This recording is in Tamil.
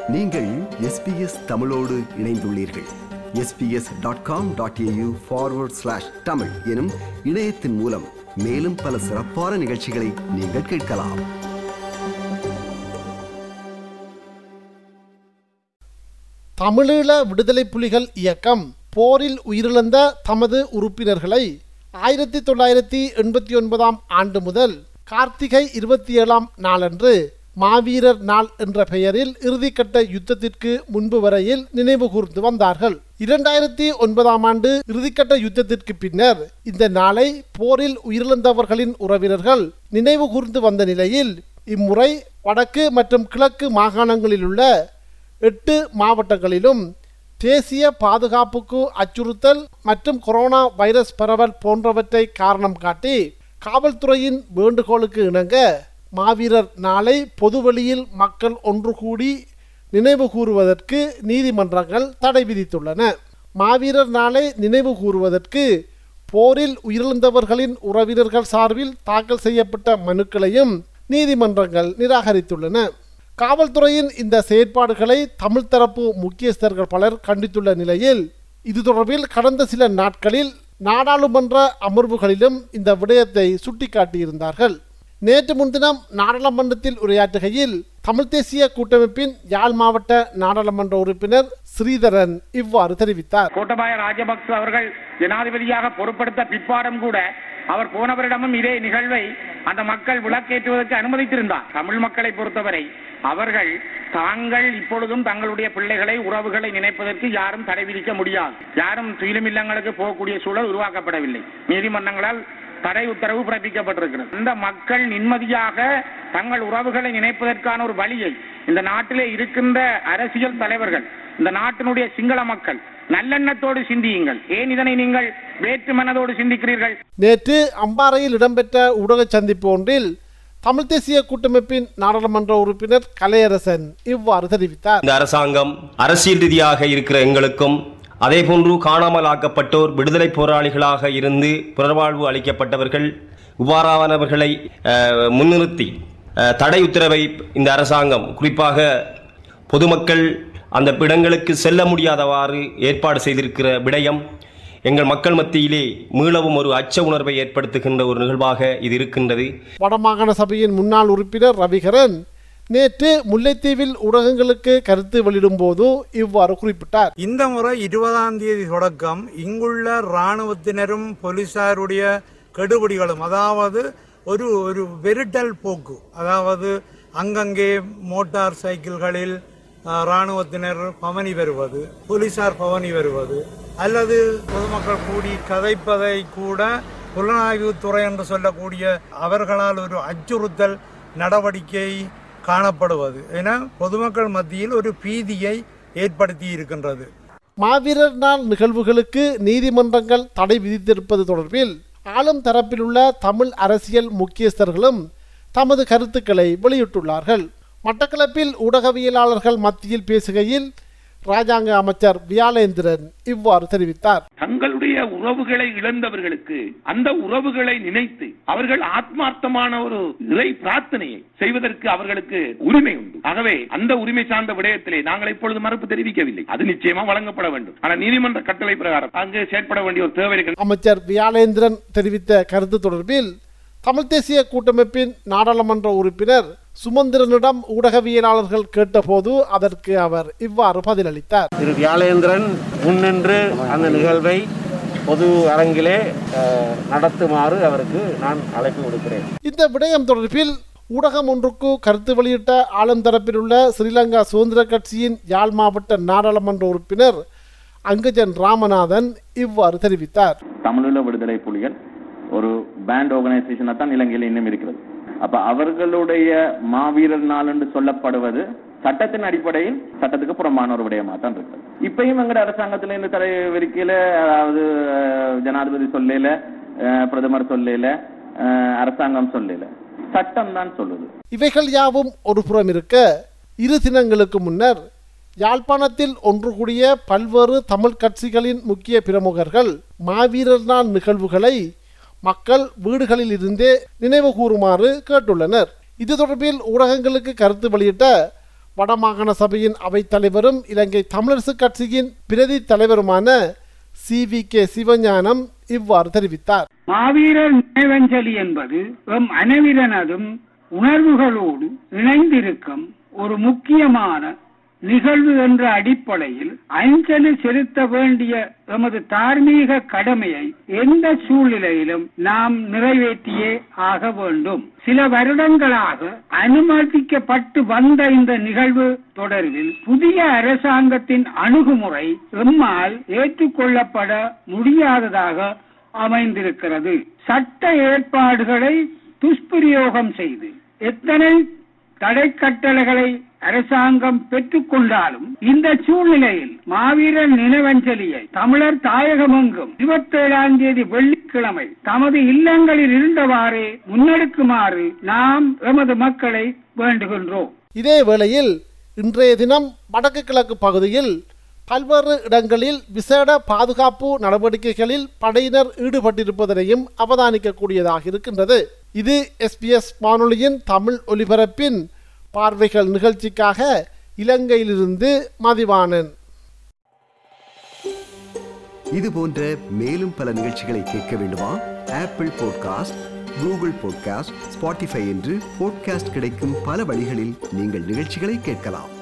நீங்கள் எஸ்பிஎஸ் தமிழோடு இணைந்துள்ளீர்கள் SBS dot com dot AU forward slash Tamil எனும் இணையத்தின் மூலம் மேலும் பல சிறப்பான நிகழ்ச்சிகளை நீங்கள் கேட்கலாம் தமிழீழ விடுதலை புலிகள் இயக்கம் போரில் உயிரிழந்த தமது உறுப்பினர்களை ஆயிரத்தி தொள்ளாயிரத்தி எண்பத்தி ஒன்பதாம் ஆண்டு முதல் கார்த்திகை இருபத்தி ஏழாம் நாளன்று மாவீரர் நாள் என்ற பெயரில் இறுதிக்கட்ட யுத்தத்திற்கு முன்பு வரையில் நினைவு கூர்ந்து வந்தார்கள் இரண்டாயிரத்தி ஒன்பதாம் ஆண்டு இறுதிக்கட்ட யுத்தத்திற்கு பின்னர் இந்த நாளை போரில் உயிரிழந்தவர்களின் உறவினர்கள் நினைவு கூர்ந்து வந்த நிலையில் இம்முறை வடக்கு மற்றும் கிழக்கு மாகாணங்களில் உள்ள எட்டு மாவட்டங்களிலும் தேசிய பாதுகாப்புக்கு அச்சுறுத்தல் மற்றும் கொரோனா வைரஸ் பரவல் போன்றவற்றை காரணம் காட்டி காவல்துறையின் வேண்டுகோளுக்கு இணங்க மாவீரர் நாளை பொதுவெளியில் மக்கள் ஒன்று கூடி நினைவு கூறுவதற்கு நீதிமன்றங்கள் தடை விதித்துள்ளன மாவீரர் நாளை நினைவு கூறுவதற்கு போரில் உயிரிழந்தவர்களின் உறவினர்கள் சார்பில் தாக்கல் செய்யப்பட்ட மனுக்களையும் நீதிமன்றங்கள் நிராகரித்துள்ளன காவல்துறையின் இந்த செயற்பாடுகளை தமிழ் தரப்பு முக்கியஸ்தர்கள் பலர் கண்டித்துள்ள நிலையில் இது தொடர்பில் கடந்த சில நாட்களில் நாடாளுமன்ற அமர்வுகளிலும் இந்த விடயத்தை சுட்டிக்காட்டியிருந்தார்கள் நேற்று முன்தினம் நாடாளுமன்றத்தில் உரையாற்றுகையில் தமிழ் தேசிய கூட்டமைப்பின் யாழ் மாவட்ட நாடாளுமன்ற உறுப்பினர் ஸ்ரீதரன் இவ்வாறு தெரிவித்தார் கோட்டபாய ராஜபக்ச அவர்கள் ஜனாதிபதியாக பொறுப்படுத்த பிற்பாடும் கூட அவர் போனவரிடமும் இதே நிகழ்வை அந்த மக்கள் விளக்கேற்றுவதற்கு அனுமதித்திருந்தார் தமிழ் மக்களை பொறுத்தவரை அவர்கள் தாங்கள் இப்பொழுதும் தங்களுடைய பிள்ளைகளை உறவுகளை நினைப்பதற்கு யாரும் தடை விதிக்க முடியாது யாரும் துயிலும் இல்லங்களுக்கு போகக்கூடிய சூழல் உருவாக்கப்படவில்லை நீதிமன்றங்களால் தடை உத்தரவு பிறப்பிக்கப்பட்டிருக்கிறது இந்த மக்கள் நிம்மதியாக தங்கள் உறவுகளை நினைப்பதற்கான ஒரு வழியை இந்த நாட்டிலே இருக்கின்ற அரசியல் தலைவர்கள் இந்த நாட்டினுடைய சிங்கள மக்கள் நல்லெண்ணத்தோடு சிந்தியுங்கள் ஏன் இதனை நீங்கள் வேற்று மனதோடு சிந்திக்கிறீர்கள் நேற்று அம்பாறையில் இடம்பெற்ற ஊடக சந்திப்பு ஒன்றில் தமிழ் தேசிய கூட்டமைப்பின் நாடாளுமன்ற உறுப்பினர் கலையரசன் இவ்வாறு தெரிவித்தார் இந்த அரசாங்கம் அரசியல் ரீதியாக இருக்கிற எங்களுக்கும் அதேபோன்று காணாமல் ஆக்கப்பட்டோர் விடுதலை போராளிகளாக இருந்து புனர்வாழ்வு அளிக்கப்பட்டவர்கள் இவ்வாறானவர்களை அஹ், முன்னிறுத்தி அஹ், தடை உத்தரவை இந்த அரசாங்கம் குறிப்பாக பொதுமக்கள் அந்த இடங்களுக்கு செல்ல முடியாதவாறு ஏற்பாடு செய்திருக்கிற விடயம் எங்கள் மக்கள் மத்தியிலே மீளவும் ஒரு அச்ச உணர்வை ஏற்படுத்துகின்ற ஒரு நிகழ்வாக இது இருக்கின்றது வடமாகாண சபையின் முன்னாள் உறுப்பினர் ரவிகரன் நேற்று முல்லைத்தீவில் ஊடகங்களுக்கு கருத்து வெளியிடும்போது இவ்வாறு குறிப்பிட்டார் இந்த முறை இருபதாம் தேதி தொடக்கம் இங்குள்ள இராணுவத்தினரும் போலீசாருடைய கெடுபிடிகளும் அதாவது ஒரு ஒரு வெருட்டல் போக்கு அதாவது அங்கங்கே மோட்டார் சைக்கிள்களில் அஹ், இராணுவத்தினர் பவனி வருவது போலீசார் பவனி வருவது அல்லது பொதுமக்கள் கூடி கதைப்பதை கூட புலனாய்வுத்துறை என்று சொல்லக்கூடிய அவர்களால் ஒரு அச்சுறுத்தல் நடவடிக்கை காணப்படுவது என பொதுமக்கள் மத்தியில் ஒரு பீதியை ஏற்படுத்தி இருக்கின்றது மாவீரர் நாள் நிகழ்வுகளுக்கு நீதிமன்றங்கள் தடை விதித்திருப்பது தொடர்பில் ஆளும் தரப்பில் உள்ள தமிழ் அரசியல் முக்கியஸ்தர்களும் தமது கருத்துக்களை வெளியிட்டுள்ளார்கள் மட்டக்களப்பில் ஊடகவியலாளர்கள் மத்தியில் பேசுகையில் ராஜாங்க அமைச்சர் வியாலேந்திரன் இவ்வாறு தெரிவித்தார் தங்களுடைய உறவுகளை இழந்தவர்களுக்கு அந்த உறவுகளை நினைத்து அவர்கள் ஆத்மார்த்தமான ஒரு இறை பிரார்த்தனையை செய்வதற்கு அவர்களுக்கு உரிமை உண்டு ஆகவே அந்த உரிமை சார்ந்த விடயத்திலே நாங்கள் இப்பொழுது மறுப்பு தெரிவிக்கவில்லை அது நிச்சயமா வழங்கப்பட வேண்டும் ஆனால் நீதிமன்ற கட்டளை பிரகாரம் அங்கு செயற்பட வேண்டிய ஒரு தேவை இருக்கிறது அமைச்சர் வியாலேந்திரன் தெரிவித்த கருத்து தொடர்பில் தமிழ் தேசிய கூட்டமைப்பின் நாடாளுமன்ற உறுப்பினர் சுமந்திரனிடம் ஊடகவியலாளர்கள் கேட்டபோது அதற்கு அவர் இவ்வாறு பதிலளித்தார் திரு வியாழேந்திரன் முன்னின்று அந்த நிகழ்வை பொது அரங்கிலே அஹ், நடத்துமாறு அவருக்கு நான் அழைப்பு விடுக்கிறேன் இந்த விடயம் தொடர்பில் ஊடகம் ஒன்றுக்கு கருத்து வெளியிட்ட ஆளும் தரப்பில் உள்ள ஸ்ரீலங்கா சுதந்திர கட்சியின் யாழ் மாவட்ட நாடாளுமன்ற உறுப்பினர் அங்கஜன் ராமநாதன் இவ்வாறு தெரிவித்தார் தமிழீழ விடுதலை புலிகள் ஒரு பேண்ட் ஆர்கனைசேஷனா தான் இலங்கையில் இன்னும் இருக்கிறது அப்ப அவர்களுடைய மாவீரர் நாள் என்று சொல்லப்படுவது சட்டத்தின் அடிப்படையில் சட்டத்துக்கு புறம்பான ஒரு விடயமா தான் இருக்கிறது இப்பயும் எங்கட அரசாங்கத்துல இந்த தலைவரிக்கையில அதாவது அஹ், ஜனாதிபதி சொல்லல அஹ், பிரதமர் சொல்லல அஹ், அரசாங்கம் சொல்லல சட்டம் தான் சொல்லுது இவைகள் யாவும் ஒரு புறம் இருக்க இரு தினங்களுக்கு முன்னர் யாழ்ப்பாணத்தில் ஒன்று கூடிய பல்வேறு தமிழ் கட்சிகளின் முக்கிய பிரமுகர்கள் மாவீரர் நாள் நிகழ்வுகளை மக்கள் வீடுகளில் இருந்தே நினைவு கூறுமாறு கேட்டுள்ளனர் இது தொடர்பில் ஊடகங்களுக்கு கருத்து வெளியிட்ட வடமாகாண சபையின் அவைத்தலைவரும் இலங்கை தமிழரசு கட்சியின் பிரதி தலைவருமான சி வி கே சிவஞானம் இவ்வாறு தெரிவித்தார் மாவீரர் நினைவஞ்சலி என்பது எம் அனைவரனதும் உணர்வுகளோடு இணைந்திருக்கும் ஒரு முக்கியமான நிகழ்வு என்ற அடிப்படையில் அஞ்சலி செலுத்த வேண்டிய எமது தார்மீக கடமையை எந்த சூழ்நிலையிலும் நாம் நிறைவேற்றியே ஆக வேண்டும் சில வருடங்களாக அனுமதிக்கப்பட்டு வந்த இந்த நிகழ்வு தொடர்பில் புதிய அரசாங்கத்தின் அணுகுமுறை எம்மால் ஏற்றுக்கொள்ளப்பட முடியாததாக அமைந்திருக்கிறது சட்ட ஏற்பாடுகளை துஷ்பிரயோகம் செய்து எத்தனை தடை கட்டளைகளை அரசாங்கம் பெற்றுக்கொண்டாலும் இந்த சூழ்நிலையில் மாவீரர் நினைவஞ்சலியை தமிழர் தாயகமெங்கும் இருபத்தேழாம் தேதி வெள்ளிக்கிழமை தமது இல்லங்களில் இருந்தவாறே முன்னெடுக்குமாறு நாம் எமது மக்களை வேண்டுகின்றோம் இதே வேளையில் இன்றைய தினம் வடக்கு கிழக்கு பகுதியில் பல்வேறு இடங்களில் விசேட பாதுகாப்பு நடவடிக்கைகளில் படையினர் ஈடுபட்டிருப்பதனையும் அவதானிக்கக்கூடியதாக இருக்கின்றது இது எஸ்பிஎஸ் வானொலியின் தமிழ் ஒலிபரப்பின் பார்வைகள் நிகழ்ச்சிக்காக இலங்கையிலிருந்து மதிவாணன் இது போன்ற மேலும் பல நிகழ்ச்சிகளை கேட்க வேண்டுமா Apple podcast Google podcast Spotify என்று பாட்காஸ்ட் கிடைக்கும் பல வழிகளில் நீங்கள் நிகழ்ச்சிகளை கேட்கலாம்